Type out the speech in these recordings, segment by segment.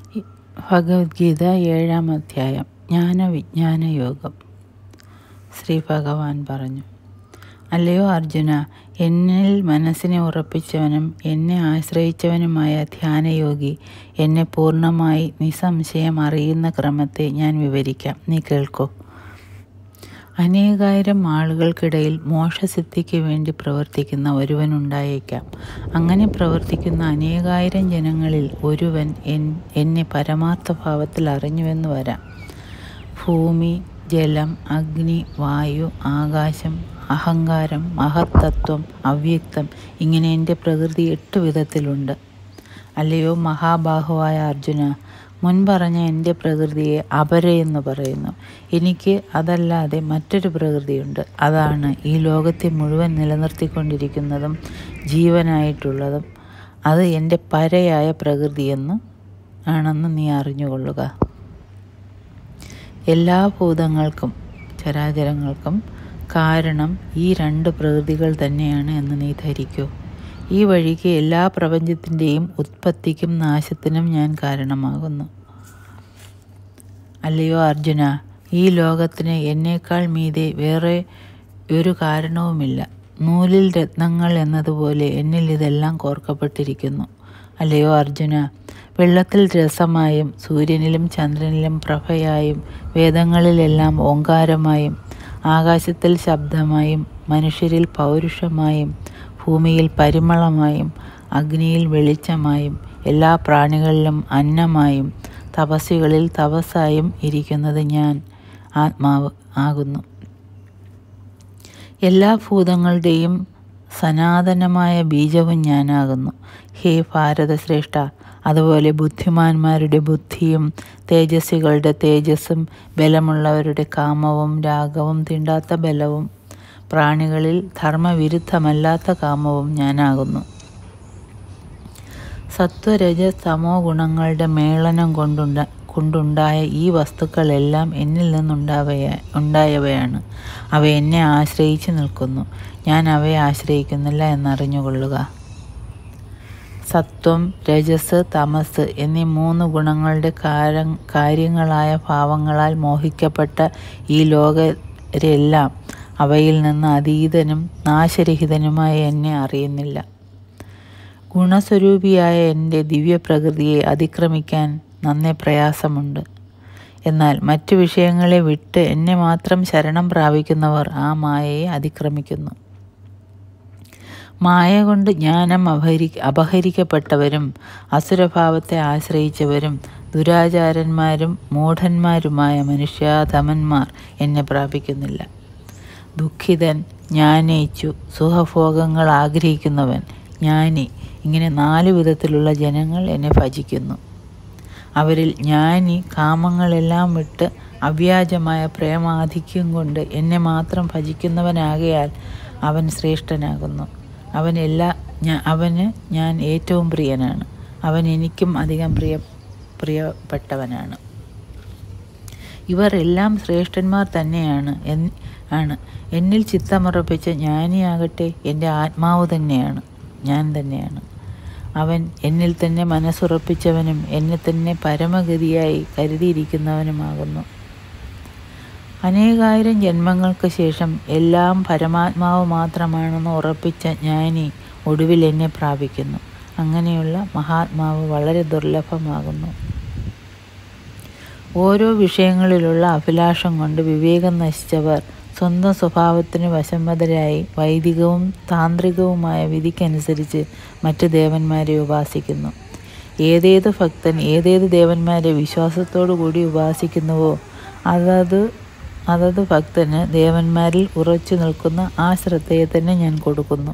ഭഗവത്ഗീത ഏഴാം അധ്യായം ജ്ഞാനവിജ്ഞാന യോഗം ശ്രീ ഭഗവാൻ പറഞ്ഞു അല്ലയോ അർജുന എന്നിൽ മനസ്സിനെ ഉറപ്പിച്ചവനും എന്നെ ആശ്രയിച്ചവനുമായ ധ്യാനയോഗി എന്നെ പൂർണ്ണമായി നിസ്സംശയം അറിയുന്ന ക്രമത്തെ ഞാൻ വിവരിക്കാം നീ കേൾക്കൂ അനേകായിരം ആളുകൾക്കിടയിൽ മോക്ഷസിദ്ധിക്ക് വേണ്ടി പ്രവർത്തിക്കുന്ന ഒരുവനുണ്ടായേക്കാം അങ്ങനെ പ്രവർത്തിക്കുന്ന അനേകായിരം ജനങ്ങളിൽ ഒരുവൻ എൻ എന്നെ പരമാർത്ഥ ഭാവത്തിൽ അറിഞ്ഞുവെന്ന് വരാം ഭൂമി ജലം അഗ്നി വായു ആകാശം അഹങ്കാരം മഹത്തത്വം അവ്യക്തം ഇങ്ങനെ എൻ്റെ പ്രകൃതി എട്ട് വിധത്തിലുണ്ട് അല്ലയോ മഹാബാഹുവായ അർജുന മുൻപറഞ്ഞ എൻ്റെ പ്രകൃതിയെ അപരയെന്ന് പറയുന്നു എനിക്ക് അതല്ലാതെ മറ്റൊരു പ്രകൃതിയുണ്ട് അതാണ് ഈ ലോകത്തെ മുഴുവൻ നിലനിർത്തിക്കൊണ്ടിരിക്കുന്നതും ജീവനായിട്ടുള്ളതും അത് എൻ്റെ പരയായ പ്രകൃതിയെന്ന് ആണെന്ന് നീ അറിഞ്ഞുകൊള്ളുക എല്ലാ ഭൂതങ്ങൾക്കും ചരാചരങ്ങൾക്കും കാരണം ഈ രണ്ട് പ്രകൃതികൾ തന്നെയാണ് എന്ന് നീ ധരിക്കൂ ഈ വഴിക്ക് എല്ലാ പ്രപഞ്ചത്തിൻ്റെയും ഉത്പത്തിക്കും നാശത്തിനും ഞാൻ കാരണമാകുന്നു അല്ലയോ അർജുന ഈ ലോകത്തിന് എന്നേക്കാൾ മീതെ വേറെ ഒരു കാരണവുമില്ല നൂലിൽ രത്നങ്ങൾ എന്നതുപോലെ എന്നിൽ ഇതെല്ലാം കോർക്കപ്പെട്ടിരിക്കുന്നു അല്ലയോ അർജുന വെള്ളത്തിൽ രസമായും സൂര്യനിലും ചന്ദ്രനിലും പ്രഭയായും വേദങ്ങളിലെല്ലാം ഓങ്കാരമായും ആകാശത്തിൽ ശബ്ദമായും മനുഷ്യരിൽ പൗരുഷമായും ഭൂമിയിൽ പരിമളമായും അഗ്നിയിൽ വെളിച്ചമായും എല്ലാ പ്രാണികളിലും അന്നമായും തപസ്വികളിൽ തപസ്സായും ഇരിക്കുന്നത് ഞാൻ ആത്മാവ് ആകുന്നു എല്ലാ ഭൂതങ്ങളുടെയും സനാതനമായ ബീജവും ഞാനാകുന്നു ഹേ ഭാരതശ്രേഷ്ഠ അതുപോലെ ബുദ്ധിമാന്മാരുടെ ബുദ്ധിയും തേജസ്വികളുടെ തേജസ്സും ബലമുള്ളവരുടെ കാമവും രാഗവും തീണ്ടാത്ത ബലവും പ്രാണികളിൽ ധർമ്മവിരുദ്ധമല്ലാത്ത കാമവും ഞാനാകുന്നു സത്വരജ തമോ ഗുണങ്ങളുടെ മേളനം കൊണ്ടുണ്ട കൊണ്ടുണ്ടായ ഈ വസ്തുക്കളെല്ലാം എന്നിൽ നിന്നുണ്ടാവയ ഉണ്ടായവയാണ് അവ എന്നെ ആശ്രയിച്ച് നിൽക്കുന്നു ഞാൻ അവയെ ആശ്രയിക്കുന്നില്ല എന്നറിഞ്ഞുകൊള്ളുക സത്വം രജസ് തമസ് എന്നീ മൂന്ന് ഗുണങ്ങളുടെ കാര കാര്യങ്ങളായ ഭാവങ്ങളാൽ മോഹിക്കപ്പെട്ട ഈ ലോകരെല്ലാം അവയിൽ നിന്ന് അതീതനും നാശരഹിതനുമായ എന്നെ അറിയുന്നില്ല ഗുണസ്വരൂപിയായ എൻ്റെ ദിവ്യപ്രകൃതിയെ അതിക്രമിക്കാൻ നന്നേ പ്രയാസമുണ്ട് എന്നാൽ മറ്റു വിഷയങ്ങളെ വിട്ട് എന്നെ മാത്രം ശരണം പ്രാപിക്കുന്നവർ ആ മായയെ അതിക്രമിക്കുന്നു മായ കൊണ്ട് ജ്ഞാനം അപഹരി അപഹരിക്കപ്പെട്ടവരും അസുരഭാവത്തെ ആശ്രയിച്ചവരും ദുരാചാരന്മാരും മൂഢന്മാരുമായ മനുഷ്യാധമന്മാർ എന്നെ പ്രാപിക്കുന്നില്ല ദുഃഖിതൻ ജ്ഞാനയിച്ചു സുഖഭോഗങ്ങൾ ആഗ്രഹിക്കുന്നവൻ ജ്ഞാനി ഇങ്ങനെ നാല് വിധത്തിലുള്ള ജനങ്ങൾ എന്നെ ഭജിക്കുന്നു അവരിൽ ജ്ഞാനി കാമങ്ങളെല്ലാം വിട്ട് അവ്യാജമായ പ്രേമാധിക്യം കൊണ്ട് എന്നെ മാത്രം ഭജിക്കുന്നവനാകയാൽ അവൻ ശ്രേഷ്ഠനാകുന്നു അവൻ എല്ലാ അവന് ഞാൻ ഏറ്റവും പ്രിയനാണ് അവൻ എനിക്കും അധികം പ്രിയ പ്രിയപ്പെട്ടവനാണ് ഇവർ എല്ലാം ശ്രേഷ്ഠന്മാർ തന്നെയാണ് ആണ് എന്നിൽ ചിത്തമുറപ്പിച്ച ജ്ഞാനിയാകട്ടെ എൻ്റെ ആത്മാവ് തന്നെയാണ് ഞാൻ തന്നെയാണ് അവൻ എന്നിൽ തന്നെ മനസ്സുറപ്പിച്ചവനും എന്നെ തന്നെ പരമഗതിയായി കരുതിയിരിക്കുന്നവനുമാകുന്നു അനേകായിരം ജന്മങ്ങൾക്ക് ശേഷം എല്ലാം പരമാത്മാവ് മാത്രമാണെന്ന് ഉറപ്പിച്ച ജ്ഞാനി ഒടുവിൽ എന്നെ പ്രാപിക്കുന്നു അങ്ങനെയുള്ള മഹാത്മാവ് വളരെ ദുർലഭമാകുന്നു ഓരോ വിഷയങ്ങളിലുള്ള അഭിലാഷം കൊണ്ട് വിവേകം നശിച്ചവർ സ്വന്തം സ്വഭാവത്തിന് വശംവദരായി വൈദികവും താന്ത്രികവുമായ വിധിക്കനുസരിച്ച് മറ്റു ദേവന്മാരെ ഉപാസിക്കുന്നു ഏതേത് ഭക്തൻ ഏതേത് ദേവന്മാരെ വിശ്വാസത്തോടു കൂടി ഉപാസിക്കുന്നുവോ അതത് അതത് ഭക്തന് ദേവന്മാരിൽ ഉറച്ചു നിൽക്കുന്ന ആ ശ്രദ്ധയെ തന്നെ ഞാൻ കൊടുക്കുന്നു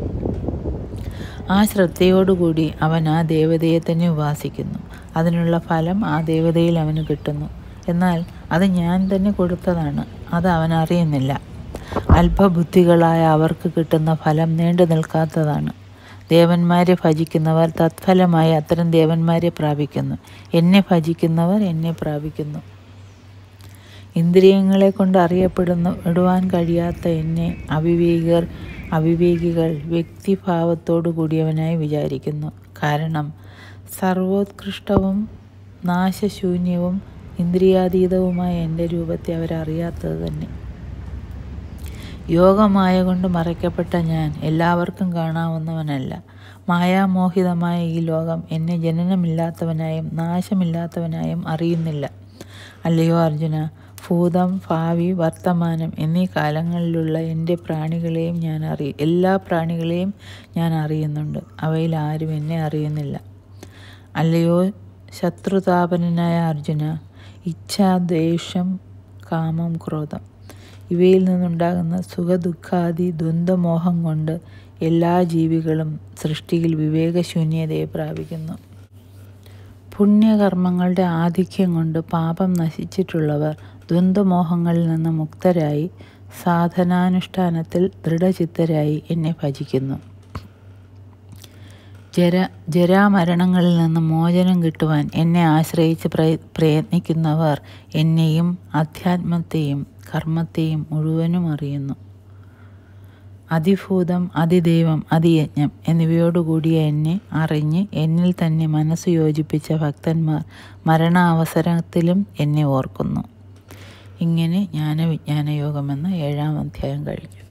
ആ ശ്രദ്ധയോടുകൂടി അവൻ ആ ദേവതയെ തന്നെ ഉപാസിക്കുന്നു അതിനുള്ള ഫലം ആ ദേവതയിൽ അവന് കിട്ടുന്നു എന്നാൽ അത് ഞാൻ തന്നെ കൊടുത്തതാണ് അത് അവൻ അറിയുന്നില്ല അല്പബുദ്ധികളായ അവർക്ക് കിട്ടുന്ന ഫലം നീണ്ടു നിൽക്കാത്തതാണ് ദേവന്മാരെ ഭജിക്കുന്നവർ തത്ഫലമായി അത്തരം ദേവന്മാരെ പ്രാപിക്കുന്നു എന്നെ ഭജിക്കുന്നവർ എന്നെ പ്രാപിക്കുന്നു ഇന്ദ്രിയങ്ങളെ കൊണ്ട് അറിയപ്പെടുന്നു ഇടുവാൻ കഴിയാത്ത എന്നെ അവിവേകികർ അവിവേകികൾ വ്യക്തിഭാവത്തോടു കൂടിയവനായി വിചാരിക്കുന്നു കാരണം സർവോത്കൃഷ്ടവും നാശശൂന്യവും ഇന്ദ്രിയാതീതവുമായ എൻ്റെ രൂപത്തെ അവരറിയാത്തത് തന്നെ യോഗമായ കൊണ്ട് മറയ്ക്കപ്പെട്ട ഞാൻ എല്ലാവർക്കും കാണാവുന്നവനല്ല മായാമോഹിതമായ ഈ ലോകം എന്നെ ജനനമില്ലാത്തവനായും നാശമില്ലാത്തവനായും അറിയുന്നില്ല അല്ലയോ അർജുന ഭൂതം ഭാവി വർത്തമാനം എന്നീ കാലങ്ങളിലുള്ള എൻ്റെ പ്രാണികളെയും ഞാൻ അറിയ എല്ലാ പ്രാണികളെയും ഞാൻ അറിയുന്നുണ്ട് അവയിൽ ആരും എന്നെ അറിയുന്നില്ല അല്ലയോ ശത്രുതാപനനായ അർജുന ഇച്ഛ ദ്വേഷം കാമം ക്രോധം ഇവയിൽ നിന്നുണ്ടാകുന്ന സുഖദുഃഖാദി ദ്വന്ദ്മോഹം കൊണ്ട് എല്ലാ ജീവികളും സൃഷ്ടിയിൽ വിവേകശൂന്യതയെ പ്രാപിക്കുന്നു പുണ്യകർമ്മങ്ങളുടെ ആധിക്യം കൊണ്ട് പാപം നശിച്ചിട്ടുള്ളവർ ദ്വന്ദ്മോഹങ്ങളിൽ നിന്ന് മുക്തരായി സാധനാനുഷ്ഠാനത്തിൽ ദൃഢചിത്തരായി എന്നെ ഭജിക്കുന്നു ജര ജരാമരണങ്ങളിൽ നിന്ന് മോചനം കിട്ടുവാൻ എന്നെ ആശ്രയിച്ച് പ്രയ പ്രയത്നിക്കുന്നവർ എന്നെയും അധ്യാത്മത്തെയും കർമ്മത്തെയും മുഴുവനും അറിയുന്നു അതിഭൂതം അതിദൈവം അതിയജ്ഞം എന്നിവയോടുകൂടിയ എന്നെ അറിഞ്ഞ് എന്നിൽ തന്നെ മനസ്സ് യോജിപ്പിച്ച ഭക്തന്മാർ മരണാവസരത്തിലും എന്നെ ഓർക്കുന്നു ഇങ്ങനെ ജ്ഞാനവിജ്ഞാന യോഗമെന്ന ഏഴാം അധ്യായം കഴിഞ്ഞു